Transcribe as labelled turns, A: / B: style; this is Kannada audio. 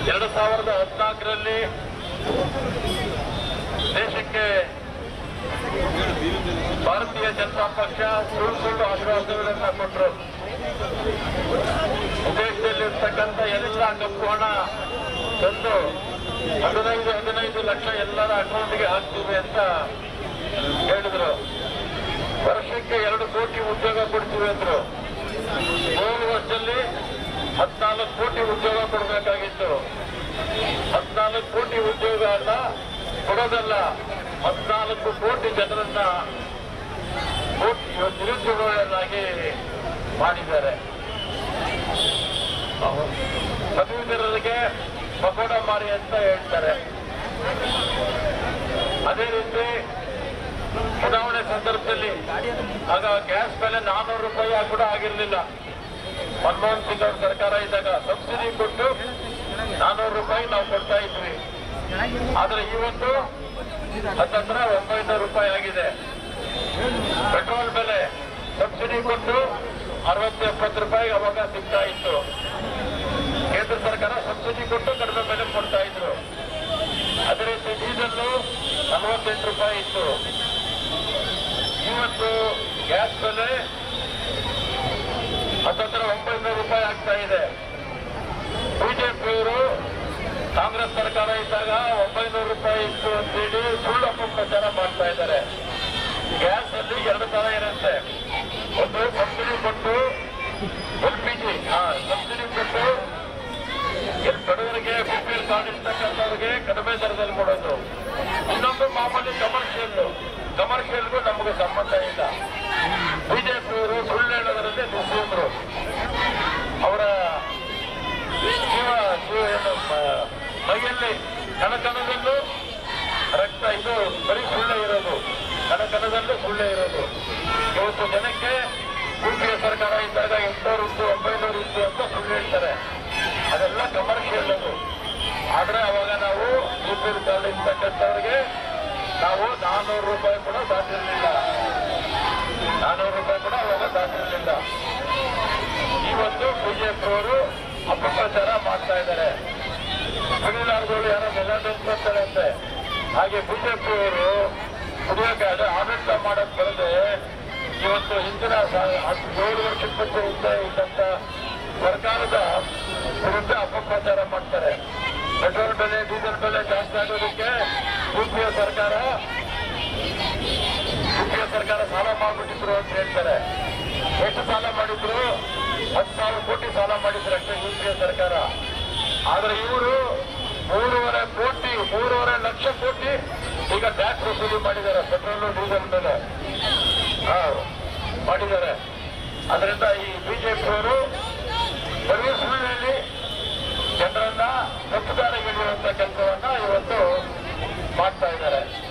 A: ಎರಡು ಸಾವಿರದ ಹದಿನಾಲ್ಕರಲ್ಲಿ ದೇಶಕ್ಕೆ ಭಾರತೀಯ ಜನತಾ ಪಕ್ಷ ಸುಳ್ಳು ಸುಳ್ಳು ಆಶ್ವಾಸಗಳನ್ನ ಕೊಟ್ಟರು ದೇಶದಲ್ಲಿರ್ತಕ್ಕಂಥ ಎಲ್ಲ ಕಪ್ಪು ಹಣ ತಂದು ಹದಿನೈದು ಹದಿನೈದು ಲಕ್ಷ ಎಲ್ಲರ ಅಕೌಂಟ್ಗೆ ಹಾಕ್ತೀವಿ ಅಂತ ಹೇಳಿದ್ರು ವರ್ಷಕ್ಕೆ ಎರಡು ಕೋಟಿ ಉದ್ಯೋಗ ಕೊಡ್ತೀವಿ ಅಂದ್ರು ಮೂರು ವರ್ಷದಲ್ಲಿ ಹದಿನಾಲ್ಕು ಕೋಟಿ ಉದ್ಯೋಗ ಕೊಡಬೇಕಾಗಿತ್ತು ಹದಿನಾಲ್ಕು ಕೋಟಿ ಉದ್ಯೋಗ ಅಲ್ಲ ಕೊಡೋದಲ್ಲ ಹದಿನಾಲ್ಕು ಕೋಟಿ ಜನರನ್ನ ಕೋಟಿ ನಿರುದ್ಯೋಗಗಳನ್ನಾಗಿ ಮಾಡಿದ್ದಾರೆ ಪದವೀಧರರಿಗೆ ಪಕೋಡ ಮಾರಿ ಅಂತ ಹೇಳ್ತಾರೆ ಅದೇ ರೀತಿ ಚುನಾವಣೆ ಸಂದರ್ಭದಲ್ಲಿ ಆಗ ಗ್ಯಾಸ್ ಬೆಲೆ ನಾನ್ನೂರು ರೂಪಾಯಿ ಕೂಡ ಆಗಿರಲಿಲ್ಲ ಮನಮೋಹನ್ ಸಿಂಗ್ ಅವ್ರ ಸರ್ಕಾರ ಇದ್ದಾಗ ಸಬ್ಸಿಡಿ ಕೊಟ್ಟು ನಾನ್ನೂರು ರೂಪಾಯಿ ನಾವು ಕೊಡ್ತಾ ಇದ್ವಿ ಆದ್ರೆ ಇವತ್ತು ಹತ್ತತ್ರ ಒಂಬೈನೂರು ರೂಪಾಯಿ ಆಗಿದೆ ಪೆಟ್ರೋಲ್ ಬೆಲೆ ಸಬ್ಸಿಡಿ ಕೊಟ್ಟು ಅರವತ್ತು ಎಪ್ಪತ್ತು ರೂಪಾಯಿ ಅವಾಗ ಸಿಗ್ತಾ ಇತ್ತು ಕೇಂದ್ರ ಸರ್ಕಾರ ಸಬ್ಸಿಡಿ ಕೊಟ್ಟು ಕಡಿಮೆ ಬೆಲೆ ಕೊಡ್ತಾ ಇದ್ರು ಅದೇ ರೀತಿ ಡೀಸೆಲ್ ನಲವತ್ತೆಂಟು ರೂಪಾಯಿ ಇತ್ತು ಇವತ್ತು ಗ್ಯಾಸ್ ಬೆಲೆ ಹತ್ತತ್ರ ಒಂಬೈನೂರು ರೂಪಾಯಿ ಆಗ್ತಾ ಇದೆ ಬಿಜೆಪಿಯವರು ಕಾಂಗ್ರೆಸ್ ಸರ್ಕಾರ ಇದ್ದಾಗ ಒಂಬೈನೂರು ರೂಪಾಯಿ ಇತ್ತು ಅಂತೇಳಿ ಸುಳ್ಳು ಅಪಪ್ರಚಾರ ಮಾಡ್ತಾ ಇದ್ದಾರೆ ಗ್ಯಾಸ್ ಅಲ್ಲಿ ಎರಡು ತರ ಇರುತ್ತೆ ಒಂದು ಸಬ್ಸಿಡಿ ಕೊಟ್ಟು ಎಲ್ ಪಿ ಜಿ ಸಬ್ಸಿಡಿ ಕೊಟ್ಟು ಎಲ್ ಬಡವರಿಗೆ ಬಿಪಿಎಲ್ ಕಾರ್ಡ್ ಇರ್ತಕ್ಕಂಥವ್ರಿಗೆ ಕಡಿಮೆ ದರದಲ್ಲಿ ಕೊಡೋದು ಇನ್ನೊಂದು ಮಾಮೂಲಿ ಕಮರ್ಷಿಯಲ್ ಕಮರ್ಷಿಯಲ್ಗೂ ನಮಗೆ ಸಂಬಂಧ ಇಲ್ಲ ಬಿಜೆಪಿಯವರು ಸುಳ್ಳು ಹೇಳೋದ್ರಲ್ಲಿ ನಿಂತಿದ್ರು ಅವರ ಜೀವ ಜೀವ ಏನು ಮ- ಮೈಯಲ್ಲಿ ಕಣಕಣದಲ್ಲೂ ರಕ್ತ ಇದು ಬರೀ ಸುಳ್ಳೆ ಇರೋದು ಕಣಕಣದಲ್ಲೂ ಸುಳ್ಳೆ ಇರೋದು ಇವತ್ತು ಜನಕ್ಕೆ ಯುಪಿಎ ಸರ್ಕಾರ ಇದ್ದಾಗ ಎಂಟುನೂರು ಇತ್ತು ಒಂಬೈನೂರು ಇತ್ತು ಅಂತ ಸುಳ್ಳು ಹೇಳ್ತಾರೆ ಅದೆಲ್ಲ ಕಮರ್ಷಿಯಲ್ ಅದು ಆದ್ರೆ ಅವಾಗ ನಾವು ಯುಪಿಎಲ್ ಕಾರ್ಡ್ ಇರ್ತಕ್ಕಂಥವ್ರಿಗೆ ನಾವು ನಾನ್ನೂರು ರೂಪಾಯಿ ಕೂಡ ದಾಟಿರಲಿಲ್ಲ ನಾನ್ನೂರು ರೂಪಾಯಿ ಕೂಡ ಅವಾಗ ದಾಟಿರಲಿಲ್ಲ ಇವತ್ತು ಬಿಜೆಪಿಯವರು ಅಪಪ್ರಚಾರ ಮಾಡ್ತಾ ಇದ್ದಾರೆ ಕುಡಿಲಾರ್ದವ್ರು ಯಾರೋ ನೆಲ ನಿಂತ್ಕೊಳ್ತಾರಂತೆ ಹಾಗೆ ಬಿಜೆಪಿಯವರು ಕುಡಿಯೋಕೆ ಅದೇ ಆಡಳಿತ ಮಾಡಕ್ ಬರದೆ ಇವತ್ತು ಹಿಂದಿನ ಸ- ಹತ್ತು ಏಳು ವರ್ಷದ ಮುಂಚೆ ಹಿಂದೆ ಇದ್ದಂತ ಸರ್ಕಾರದ ವಿರುದ್ಧ ಅಪಪ್ರಚಾರ ಮಾಡ್ತಾರೆ ಪೆಟ್ರೋಲ್ ಬೆಲೆ ಡೀಸೆಲ್ ಬೆಲೆ ಜಾಸ್ತಿ ಆಗೋದಕ್ಕೆ ಯುಪಿಎ ಸರ್ಕಾರ ಯುಪಿಎ ಸರ್ಕಾರ ಸಾಲ ಮಾಡ್ಬಿಟ್ಟಿದ್ರು ಅಂತ ಹೇಳ್ತಾರೆ ಎಷ್ಟು ಸಾಲ ಮಾಡಿದ್ರು ಹತ್ತು ಸಾವಿರ ಕೋಟಿ ಸಾಲ ಮಾಡಿದ್ರು ಅಷ್ಟೇ ಯುಪಿಎ ಸರ್ಕಾರ ಆದ್ರೆ ಇವರು ಮೂರುವರೆ ಕೋಟಿ ಮೂರುವರೆ ಲಕ್ಷ ಕೋಟಿ ಈಗ ಟ್ಯಾಕ್ಸ್ ವಸೂಲಿ ಮಾಡಿದ್ದಾರೆ ಪೆಟ್ರೋಲ್ ಡೀಸೆಲ್ ಮೇಲೆ ಹಾ, ಮಾಡಿದ್ದಾರೆ ಅದರಿಂದ ಈ ಬಿಜೆಪಿಯವರು ಬರೀ ಸುಳ್ಳಿನಲ್ಲಿ ಜನರನ್ನ ತಪ್ಪುದಾರಿಗಿಳಿಯುವಂತ ಕೆಲಸವನ್ನ ಇವತ್ತು ಮಾಡ್ತಾ ಇದ್ದಾರೆ